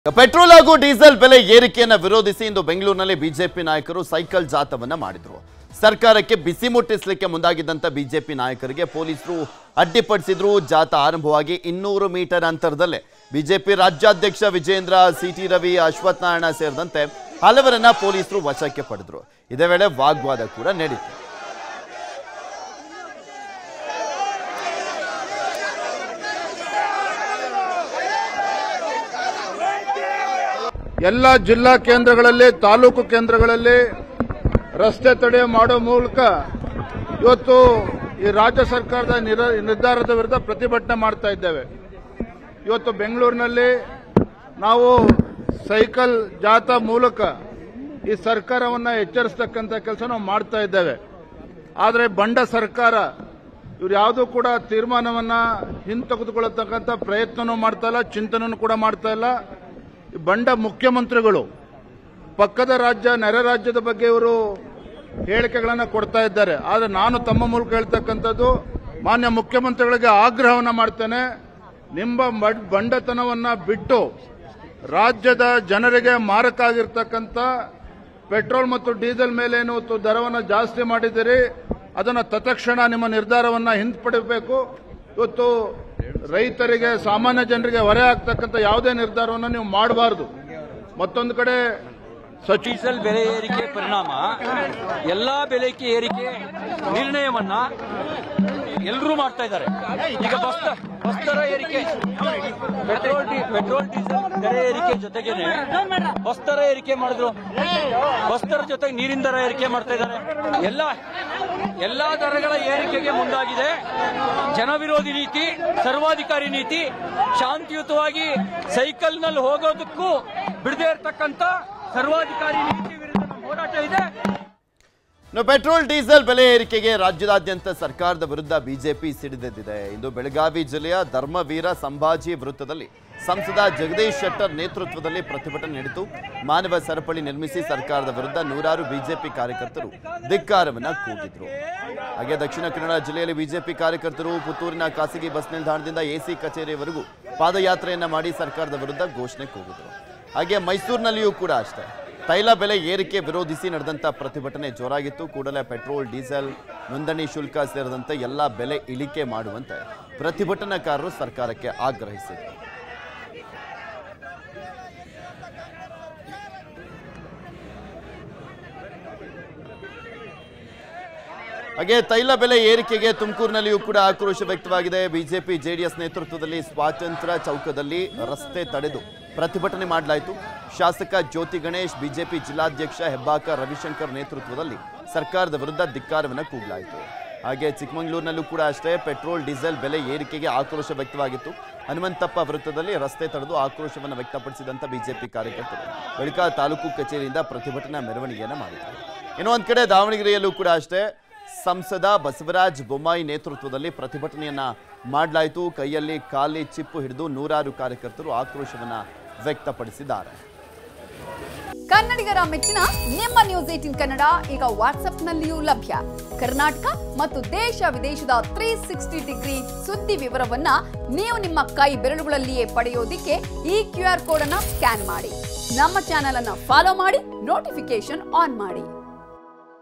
petrol ಹಾಗೂ diesel ಬೆಲೆ ಏರಿಕೆಯನ್ನ ವಿರೋಧಿಸಿ ಇಂದು ಬೆಂಗಳೂರಿನಲ್ಲಿ ಬಿಜೆಪಿ ನಾಯಕರು ಸೈಕಲ್ ಜಾಥವನ್ನ ಮಾಡಿದ್ರು ಸರ್ಕಾರಕ್ಕೆ ಬಿಸಿ ಮುಟ್ಟಿಸಲಿಕ್ಕೆ ಮುಂದಾಗಿದ್ದಂತ ಬಿಜೆಪಿ ನಾಯಕರಿಗೆ ಪೊಲೀಸರು ಅಡ್ಡಿಪಡಿಸಿದ್ರು ಜಾಥಾ ಆರಂಭವಾಗಿ ಇನ್ನೂರು ಮೀಟರ್ ಅಂತರದಲ್ಲೇ ಬಿಜೆಪಿ ರಾಜ್ಯಾಧ್ಯಕ್ಷ ವಿಜೇಂದ್ರ ಸಿಟಿ ರವಿ ಅಶ್ವಥ್ ನಾರಾಯಣ ಸೇರಿದಂತೆ ಹಲವರನ್ನ ಪೊಲೀಸರು ವಶಕ್ಕೆ ಪಡೆದ್ರು ಇದೇ ವೇಳೆ ವಾಗ್ವಾದ ಕೂಡ ನಡೆಯಿತು ಎಲ್ಲ ಜಿಲ್ಲಾ ಕೇಂದ್ರಗಳಲ್ಲಿ ತಾಲೂಕು ಕೇಂದ್ರಗಳಲ್ಲಿ ರಸ್ತೆ ತಡೆ ಮಾಡೋ ಮೂಲಕ ಇವತ್ತು ಈ ರಾಜ್ಯ ಸರ್ಕಾರದ ನಿರ- ನಿರ್ಧಾರದ ವಿರುದ್ಧ ಪ್ರತಿಭಟನೆ ಮಾಡ್ತಾ ಇದ್ದೇವೆ ಇವತ್ತು ಬೆಂಗಳೂರಿನಲ್ಲಿ ನಾವು ಸೈಕಲ್ ಜಾಥಾ ಮೂಲಕ ಈ ಸರ್ಕಾರವನ್ನ ಎಚ್ಚರಿಸ್ತಕ್ಕಂಥ ಕೆಲಸ ನಾವು ಮಾಡ್ತಾ ಇದ್ದೇವೆ ಆದರೆ ಬಂಡ ಸರ್ಕಾರ ಇವ್ರು ಯಾವುದೂ ಕೂಡ ತೀರ್ಮಾನವನ್ನ ಹಿಂತೆಗೆದುಕೊಳ್ಳತಕ್ಕಂಥ ಪ್ರಯತ್ನನೂ ಮಾಡ್ತಾ ಇಲ್ಲ ಚಿಂತನೆನೂ ಕೂಡ ಮಾಡ್ತಾ ಇಲ್ಲ ಈ ಬಂಡ ಮುಖ್ಯಮಂತ್ರಿಗಳು ಪಕ್ಕದ ರಾಜ್ಯ ನೆರೆ ರಾಜ್ಯದ ಬಗ್ಗೆ ಇವರು ಹೇಳಿಕೆಗಳನ್ನು ಕೊಡ್ತಾ ಇದ್ದಾರೆ ಆದರೆ ನಾನು ತಮ್ಮ ಮೂಲಕ ಹೇಳ್ತಕ್ಕಂಥದ್ದು ಮಾನ್ಯ ಮುಖ್ಯಮಂತ್ರಿಗಳಿಗೆ ಆಗ್ರಹವನ್ನ ಮಾಡ್ತೇನೆ ನಿಮ್ಮ ಮಡ್- ಬಂಡತನವನ್ನ ಬಿಟ್ಟು ರಾಜ್ಯದ ಜನರಿಗೆ ಮಾರಕ ಆಗಿರ್ತಕ್ಕಂಥ ಪೆಟ್ರೋಲ್ ಮತ್ತು ಡೀಸೆಲ್ ಮೇಲೆ ಏನು ಇವತ್ತು ದರವನ್ನು ಜಾಸ್ತಿ ಮಾಡಿದ್ದೀರಿ ಅದನ್ನು ತತ್ಕ್ಷಣ ನಿಮ್ಮ ನಿರ್ಧಾರವನ್ನ ಹಿಂಪಡಿಬೇಕು ಇವತ್ತು ರೈತರಿಗೆ ಸಾಮಾನ್ಯ ಜನರಿಗೆ ಹೊರೆ ಆಗ್ತಕ್ಕಂಥ ಯಾವುದೇ ನಿರ್ಧಾರವನ್ನು ನೀವು ಮಾಡಬಾರದು ಮತ್ತೊಂದು ಕಡೆ ಸಚಿವ ಡೀಸೆಲ್ ಬೆಲೆ ಏರಿಕೆ ಪರಿಣಾಮ ಎಲ್ಲಾ ಬೆಲೆಗೆ ಏರಿಕೆ ನಿರ್ಣಯವನ್ನ ಎಲ್ಲರೂ ಮಾಡ್ತಾ ಇದ್ದಾರೆ ಈಗ ಬಸ್ ಬಸ್ ದರ ಏರಿಕೆ ಪೆಟ್ರೋಲ್ ಡಿ- ಪೆಟ್ರೋಲ್ ಡೀಸೆಲ್ ದರ ಏರಿಕೆ ಜೊತೆಗೇನೆ ಬಸ್ ದರ ಏರಿಕೆ ಮಾಡಿದ್ರು ಬಸ್ ದರ ಜೊತೆಗೆ ನೀರಿನ ದರ ಏರಿಕೆ ಮಾಡ್ತಾ ಇದ್ದಾರೆ ಎಲ್ಲ ಎಲ್ಲಾ ದರಗಳ ಏರಿಕೆಗೆ ಮುಂದಾಗಿದೆ ಜನವಿರೋಧಿ ನೀತಿ ಸರ್ವಾಧಿಕಾರಿ ನೀತಿ ಶಾಂತಿಯುತವಾಗಿ ಸೈಕಲ್ನಲ್ಲಿ ಹೋಗೋದಕ್ಕೂ ಬಿಡದೇ ಇರತಕ್ಕಂತ ಸರ್ವಾಧಿಕಾರಿ ನೀತಿ ವಿರುದ್ಧ ನಮ್ಮ ಹೋರಾಟ ಇದೆ ಇನ್ನು ಪೆಟ್ರೋಲ್ ಡೀಸೆಲ್ ಬೆಲೆ ಏರಿಕೆಗೆ ರಾಜ್ಯದಾದ್ಯಂತ ಸರ್ಕಾರದ ವಿರುದ್ಧ ಬಿಜೆಪಿ ಸಿಡಿದೆದ್ದಿದೆ ಇಂದು ಬೆಳಗಾವಿ ಜಿಲ್ಲೆಯ ಧರ್ಮವೀರ ಸಂಭಾಜಿ ವೃತ್ತದಲ್ಲಿ ಸಂಸದ ಜಗದೀಶ್ ಶೆಟ್ಟರ್ ನೇತೃತ್ವದಲ್ಲಿ ಪ್ರತಿಭಟನೆ ನಡೆಯಿತು ಮಾನವ ಸರಪಳಿ ನಿರ್ಮಿಸಿ ಸರ್ಕಾರದ ವಿರುದ್ಧ ನೂರಾರು ಬಿಜೆಪಿ ಕಾರ್ಯಕರ್ತರು ಧಿಕ್ಕಾರವನ್ನ ಕೂಗಿದ್ರು ಹಾಗೆ ದಕ್ಷಿಣ ಕನ್ನಡ ಜಿಲ್ಲೆಯಲ್ಲಿ ಬಿಜೆಪಿ ಕಾರ್ಯಕರ್ತರು ಪುತ್ತೂರಿನ ಖಾಸಗಿ ಬಸ್ ನಿಲ್ದಾಣದಿಂದ ಎಸಿ ಕಚೇರಿವರೆಗೂ ಪಾದಯಾತ್ರೆಯನ್ನ ಮಾಡಿ ಸರ್ಕಾರದ ವಿರುದ್ಧ ಘೋಷಣೆ ಕೂಗಿದ್ರು ಹಾಗೆ ಮೈಸೂರಿನಲ್ಲಿಯೂ ಕೂಡ ಅಷ್ಟೇ ತೈಲ ಬೆಲೆ ಏರಿಕೆ ವಿರೋಧಿಸಿ ನಡೆದಂತ ಪ್ರತಿಭಟನೆ ಜೋರಾಗಿತ್ತು ಕೂಡಲೇ ಪೆಟ್ರೋಲ್ ಡೀಸೆಲ್ ನೋಂದಣಿ ಶುಲ್ಕ ಸೇರಿದಂತೆ ಎಲ್ಲ ಬೆಲೆ ಇಳಿಕೆ ಮಾಡುವಂತೆ ಪ್ರತಿಭಟನಾಕಾರರು ಸರ್ಕಾರಕ್ಕೆ ಆಗ್ರಹಿಸಿದರು ಹಾಗೆ ತೈಲ ಬೆಲೆ ಏರಿಕೆಗೆ ತುಮಕೂರಿನಲ್ಲಿಯೂ ಕೂಡ ಆಕ್ರೋಶ ವ್ಯಕ್ತವಾಗಿದೆ ಬಿಜೆಪಿ ಜೆಡಿಎಸ್ ನೇತೃತ್ವದಲ್ಲಿ ಸ್ವಾತಂತ್ರ್ಯ ಚೌಕದಲ್ಲಿ ರಸ್ತೆ ತಡೆದು ಪ್ರತಿಭಟನೆ ಮಾಡಲಾಯಿತು ಶಾಸಕ ಜ್ಯೋತಿ ಗಣೇಶ್ ಬಿಜೆಪಿ ಜಿಲ್ಲಾಧ್ಯಕ್ಷ ಹೆಬ್ಬಾಕ ರವಿಶಂಕರ್ ನೇತೃತ್ವದಲ್ಲಿ ಸರ್ಕಾರದ ವಿರುದ್ಧ ಧಿಕ್ಕಾರವನ್ನು ಕೂಗಲಾಯಿತು ಹಾಗೆ ಚಿಕ್ಕಮಗಳೂರಿನಲ್ಲೂ ಕೂಡ ಅಷ್ಟೇ ಪೆಟ್ರೋಲ್ ಡೀಸೆಲ್ ಬೆಲೆ ಏರಿಕೆಗೆ ಆಕ್ರೋಶ ವ್ಯಕ್ತವಾಗಿತ್ತು ಹನುಮಂತಪ್ಪ ವೃತ್ತದಲ್ಲಿ ರಸ್ತೆ ತಡೆದು ಆಕ್ರೋಶವನ್ನು ವ್ಯಕ್ತಪಡಿಸಿದಂಥ ಬಿಜೆಪಿ ಕಾರ್ಯಕರ್ತರು ಬಳಿಕ ತಾಲೂಕು ಕಚೇರಿಯಿಂದ ಪ್ರತಿಭಟನಾ ಮೆರವಣಿಗೆಯನ್ನು ಮಾಡಿದರು ಇನ್ನೊಂದು ಒಂದು ಕಡೆ ದಾವಣಗೆರೆಯಲ್ಲೂ ಕೂಡ ಅಷ್ಟೇ ಸಂಸದ ಬಸವರಾಜ ಬೊಮ್ಮಾಯಿ ನೇತೃತ್ವದಲ್ಲಿ ಪ್ರತಿಭಟನೆಯನ್ನ ಮಾಡಲಾಯಿತು ಕೈಯಲ್ಲಿ ಖಾಲಿ ಚಿಪ್ಪು ಹಿಡಿದು ನೂರಾರು ಕಾರ್ಯಕರ್ತರು ಆಕ್ರೋಶವನ್ನ ವ್ಯಕ್ತಪಡಿಸಿದ್ದಾರೆ ಕನ್ನಡಿಗರ ಮೆಚ್ಚಿನ ನಿಮ್ಮ ನ್ಯೂಸ್ ಏಟಿನ್ ಕನ್ನಡ ಈಗ ವಾಟ್ಸ್ಆಪ್ನಲ್ಲಿಯೂ ಲಭ್ಯ ಕರ್ನಾಟಕ ಮತ್ತು ದೇಶ ವಿದೇಶದ ತ್ರೀ ಸಿಕ್ಸ್ಟಿ ಡಿಗ್ರಿ ಸುದ್ದಿ ವಿವರವನ್ನ ನೀವು ನಿಮ್ಮ ಕೈ ಬೆರಳುಗಳಲ್ಲಿಯೇ ಪಡೆಯೋದಿಕ್ಕೆ ಈ ಕ್ಯೂ ಆರ್ ಕೋಡ್ ಅನ್ನ ಸ್ಕ್ಯಾನ್ ಮಾಡಿ ನಮ್ಮ ಚಾನೆಲ್ ಅನ್ನ ಫಾಲೋ ಮಾಡಿ ನೋಟಿಫಿಕೇಶನ್ ಆನ್ ಮಾಡಿ